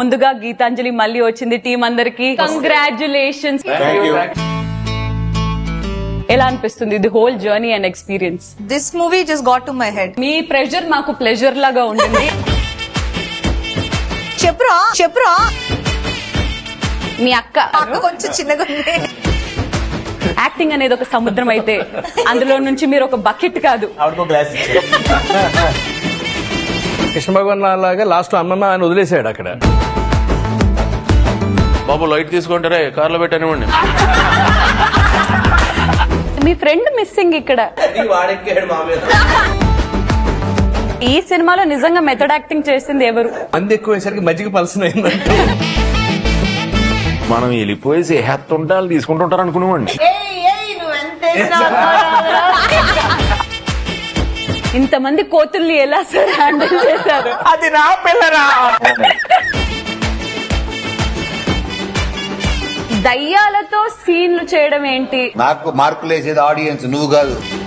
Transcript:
ముందుగా గీతాంజలి మళ్ళీ వచ్చింది టీం అందరికి కంగ్రాచులేషన్స్ ఎలా అనిపిస్తుంది the whole journey and experience This movie just got to my head. మీ ప్రెషర్ మాకు ప్లెజర్ లాగా ఉండింది చెప్పురా చెప్పురా మీ అక్క అక్క కొంచెం చిన్నగా ఉంది యాక్టింగ్ అనేది ఒక సముద్రం అయితే అందులో నుంచి మీరు ఒక బకెట్ కాదు ఆవిడకో గ్లాస్ కృష్ణ భగవాన్ లాగా లాస్ట్ అమ్మమ్మ అని వదిలేసాడు అక్కడ బాబు లైట్ తీసుకుంటారే కార్లో పెట్టనివ్వండి మీ ఫ్రెండ్ మిస్సింగ్ ఇక్కడ వాడెక్కాడు మా మీద ఈ సినిమాలో నిజంగా మెథడ్ యాక్టింగ్ చేసింది ఎవరు మంది ఎక్కువేసరికి మజ్జిగ పలసన అయిందంటే మనం వెళ్ళిపోయేసి హెత్తుంటాలు తీసుకుంటుంటారు అనుకునేవాడిని ఇంతమంది కోతుల్ని ఎలా సార్ హ్యాండిల్ చేశారు అది నా పిల్లరా దయ్యాలతో సీన్లు చేయడం ఏంటి నాకు మార్కులు వేసేది ఆడియన్స్ నువ్వు కాదు